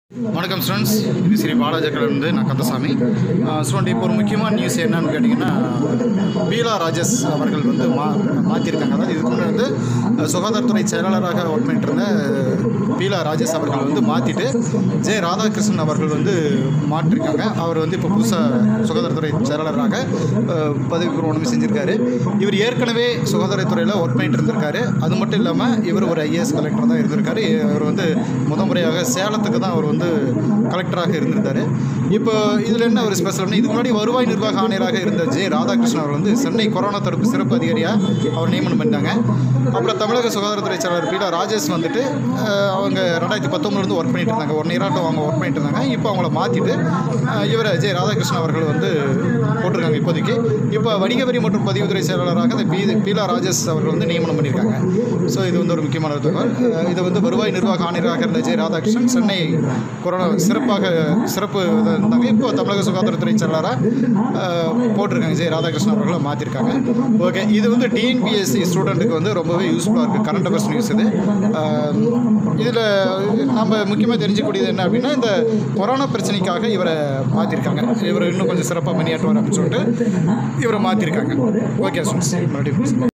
வணக்கம் ஸ்டூடெண்ட்ஸ் இது ஸ்ரீ பாலாஜக்கலேருந்து நான் கந்தசாமி ஸ்டூடெண்ட் இப்போ ஒரு முக்கியமான நியூஸ் என்னன்னு கேட்டிங்கன்னா பீலா ராஜேஷ் அவர்கள் வந்து மா மாற்றிருக்காங்க அதாவது இதுக்கு முன்னாடி வந்து அஹ், சுகாதாரத்துறை செயலாளராக ஒர்க் பண்ணிட்டு இருந்த பீலா ராஜேஷ் அவர்கள் வந்து மாற்றிட்டு ஜெ ராதாகிருஷ்ணன் அவர்கள் வந்து மாற்றிருக்காங்க அவர் வந்து இப்போ புதுசாக சுகாதாரத்துறை செயலாளராக அஹ், பதவி பிரமாணம் செஞ்சுருக்காரு இவர் ஏற்கனவே சுகாதாரத்துறையில் ஒர்க் பண்ணிட்டு இருந்திருக்காரு அது மட்டும் இல்லாமல் இவர் ஒரு ஐஏஎஸ் கலெக்டர் தான் இருந்திருக்காரு இவர் வந்து முத முறையாக சேலத்துக்கு தான் அவர் வந்து கலெக்டராக இருந்திருந்தார் இப்போ இதில் என்ன ஒரு ஸ்பெஷல்னா இதுக்கு முன்னாடி வருவாய் நிர்வாக ஆணையராக இருந்த ஜெ ராதாகிருஷ்ணன் அவர் வந்து சென்னை கொரோனா தடுப்பு சிறப்பு அதிகாரியாக அவர் நியமனம் பண்ணாங்க அப்புறம் தமிழக சுகாதாரத்துறை செயலாளர் பீலா ராஜேஷ் வந்துட்டு அஹ், அவங்க ரெண்டாயிரத்தி பத்தொம்பதுலேருந்து ஒர்க் பண்ணிட்டு இருந்தாங்க ஒன் இயராட்டம் அவங்க ஒர்க் பண்ணிட்டு இருந்தாங்க இப்போ அவங்கள மாற்றிட்டு இவரை ஜெ ராதாகிருஷ்ணன் அவர்கள் வந்து போட்டிருக்காங்க இப்போதைக்கு இப்போ வணிக வரி மற்றும் பதிவுத்துறை செயலாளராக இந்த பி பீலா ராஜேஷ் அவர்கள் வந்து நியமனம் பண்ணியிருக்காங்க ஸோ இது வந்து ஒரு முக்கியமான ஒரு தகவல் அஹ், இது வந்து வருவாய் நிர்வாக ஆணையராக இருந்த ஜெ ராதாகிருஷ்ணன் சென்னை கொரோனா சிறப்பாக சிறப்பு இதாக இருந்தாங்க இப்போ தமிழக சுகாதாரத்துறை செயலாளராக அஹ், போட்டிருக்காங்க ஜெய ராதாகிருஷ்ணன் அவர்களை மாற்றிருக்காங்க ஓகே இது வந்து டிஎன்பிஎஸ்சி ஸ்டூடெண்ட்டுக்கு வந்து ரொம்பவே யூஸ்ஃபுல்லாக இருக்குது கரண்ட் அஃபேர்ஸ் நியூஸ் இது இதில் நம்ம முக்கியமாக தெரிஞ்சுக்கூடியது என்ன அப்படின்னா இந்த கொரோனா பிரச்சனைக்காக இவரை மாற்றிருக்காங்க இவர் இன்னும் கொஞ்சம் சிறப்பாக பணியாற்றுவார் அப்படின்னு சொல்லிட்டு இவரை மாற்றிருக்காங்க ஓகே ஸ்டூடெண்ட்ஸ் மறுபடியும்